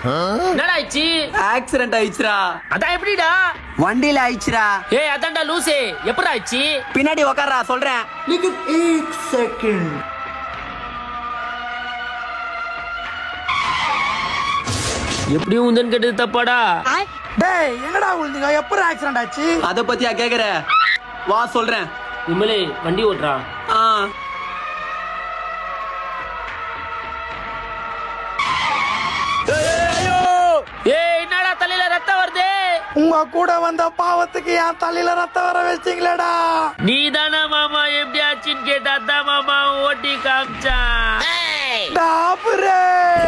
என்னடா ஆயிடுச்சு ஆக்சிடென்ட் ஆயிடுச்சுடா அதான் எப்படிடா வண்டியில ஆயிடுச்சுடா ஏய் அதான்டா லூசே எப்படி ஆயிடுச்சு பின்னாடி உக்காரா சொல்றேன் எப்படியும் உந்தன் கேட்டது தப்பாடா டேய் எங்கடா விழுந்தீங்க எப்படி ஆக்சிடென்ட் ஆச்சு அத பத்தியா கேக்குற வா சொல்றேன் விமலே வண்டி ஓட்டுறா ஆ ஏய் என்னடா தலையில ரத்தம் வருது உங்க கூட வந்த பாவத்துக்கு என் தலையில ரத்தம் வர வச்சிங்களேடா நீ தானே மாமா எப்படி ஆச்சுன்னு கேட்டா தான் மாமா ஓட்டி காமிச்சான் டாபரே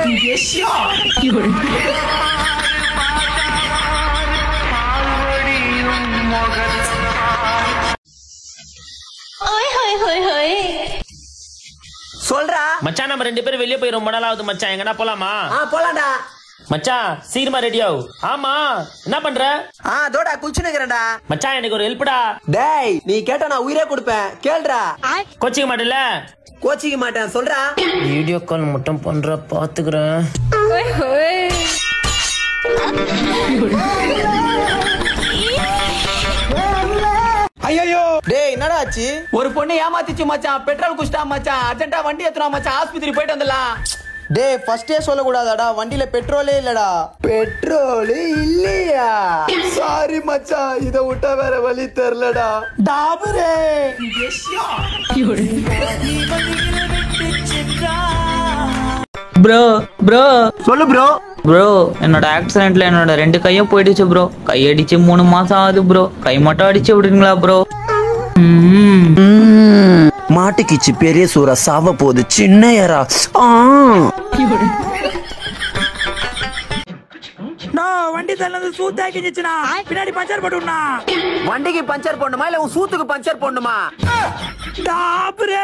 ôi hơi hơi hơi சொல்றா மச்சான் நம்ம ரெண்டு பேரும் வெளியே போய் ரொம்ப நாள் ஆகுது மச்சான் எங்கனா போலாமா ஆ போலாம்டா மச்சான் சீக்கிரமா ரெடி ஆகு ஆமா என்ன பண்ற ஆ தோடா குச்சினுக்கிறேன்டா மச்சான் எனக்கு ஒரு ஹெல்ப்டா டேய் நீ கேட்டா நான் உயிரே கொடுப்பேன் கேளுடா கோச்சிக்க மாட்டேல கோச்சிக்க மாட்டேன் சொல்றா வீடியோ கால் மட்டும் பண்ற பாத்துக்கிறேன் ôi hơi ஐயோ டேய் என்னடா ஆச்சு ஒரு பொண்ணு ஏமாத்திச்சு மச்சான் பெட்ரோல் குடிச்சிட்டா மச்சான் அர்ஜென்ட்டா வண்டி ஏத்துறா மச்சான் ஆஸ்பத்திரி போயிட்டு வந்துடலாம் டேய் ஃபர்ஸ்டே சொல்லக்கூடாதாடா வண்டியில பெட்ரோலே இல்லடா பெட்ரோல் இல்லையா சாரி மச்சான் இத விட்டா வேற வழி தெரியலடா டாபரே ப்ரோ ப்ரோ சொல்லு ப்ரோ ப்ரோ என்னோட ஆக்சிடென்ட்ல என்னோட ரெண்டு கையும் போயிடுச்சு ப்ரோ கை அடிச்சு மூணு மாசம் ஆகுது ப்ரோ கை மட்டும் அடிச்சு விடுறீங்களா ப்ரோ மாட்டுக்கிச்சு பெரிய சூறா சாவ போகுது சின்ன ஏரா ஆ நான் வண்டி தள்ளது சூத்தாக்கிச்சுனா பின்னாடி பஞ்சர் போட்டுனா வண்டிக்கு பஞ்சர் போடணுமா இல்ல உன் சூத்துக்கு பஞ்சர் போடணுமா டாபரே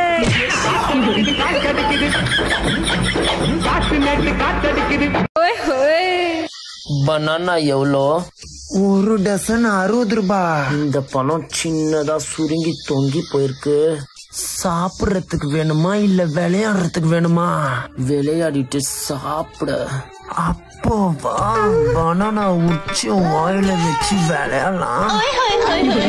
ôi hơi பனானா எவ்வளோ ஒரு டசன் அறுபது ரூபாய் இந்த பழம் சின்னதா சுருங்கி தொங்கி போயிருக்கு சாப்பிடுறதுக்கு வேணுமா இல்ல விளையாடுறதுக்கு வேணுமா விளையாடிட்டு சாப்பிட அப்போ வா பனானா உச்சி வாயில வச்சு விளையாடலாம் ôi hơi hơi hơi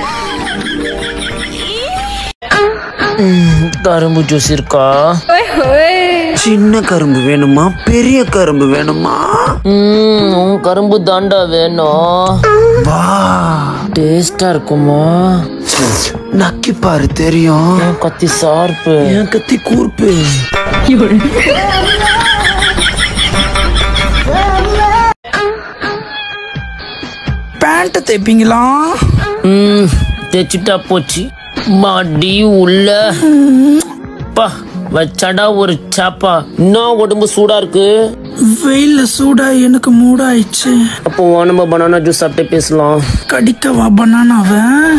கரும்பு ஜூஸ் இருக்கா ôi hơi சின்ன கரும்பு வேணுமா பெரிய கரும்பு வேணுமா ம், உன் கரும்பு தாண்டா வேணும் வா டேஸ்டா இருக்குமா நக்கி பாரு தெரியும் உன் கத்தி சார்பு என் கத்தி கூர்ப்பு பேண்ட் தைப்பீங்களா ம், தைச்சிட்டா போச்சு மாடி உள்ள பா வச்சாடா ஒரு சாப்பா இன்னும் உடம்பு சூடா இருக்கு வெயில்ல சூடா எனக்கு மூடாயிடுச்சு அப்போ நம்ம பனானா ஜூஸ் சாப்பிட்டு பேசலாம் கடிக்கவா பண்ணானவ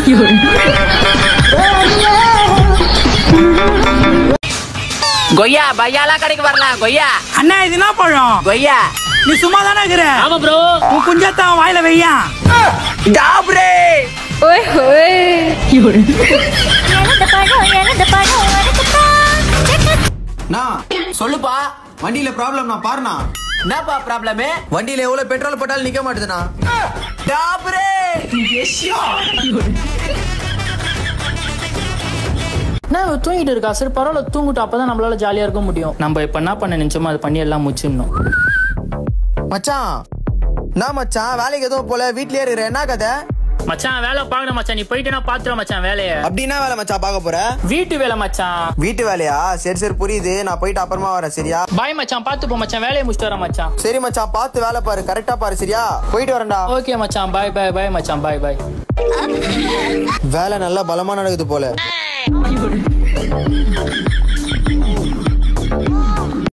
கொய்யா பையாலாம் கடைக்கு வரலாம் கொய்யா அண்ணா இது என்ன பழம் கொய்யா நீ சும்மா தானே இருக்கிற ஆமா ப்ரோ உன் குஞ்சத்தான் வாயில வையா டாப்ரே ôi hơi எனது பழம் எனது பழம் உனக்கு நான் சொல்லுப்பா வண்டியில ப்ராப்ளம் நான் பாருண்ணா என்னப்பா ப்ராப்ளமே வண்டியில எவ்வளவு பெட்ரோல் போட்டாலும் நிக்க மாட்டுதுண்ணா டாப்ரே நான் இவ தூங்கிட்டு இருக்கா சரி பரவாயில்ல தூங்கிட்டு அப்பதான் நம்மளால ஜாலியா இருக்க முடியும் நம்ம இப்ப என்ன பண்ண நினைச்சோமோ அதை பண்ணி எல்லாம் முடிச்சிடணும் மச்சான் நான் மச்சான் வேலைக்கு எதுவும் போல வீட்லயே இருக்கிற என்ன கதை மச்சான் வேலை பாக்கணும் மச்சான் நீ போயிட்டு நான் பாத்துற மச்சான் வேலைய அப்படின்னா வேலை மச்சான் பார்க்க போற வீட்டு வேலை மச்சான் வீட்டு வேலையா சரி சரி புரியுது நான் போயிட்டு அப்புறமா வரேன் சரியா பாய் மச்சான் பாத்து போ மச்சான் வேலையை முடிச்சுட்டு வரேன் மச்சான் சரி மச்சான் பார்த்து வேலை பாரு கரெக்டா பாரு சரியா போயிட்டு வரேன்டா ஓகே மச்சான் பாய் பாய் பாய் மச்சான் பாய் பாய் வேலை நல்லா பலமா நடக்குது போல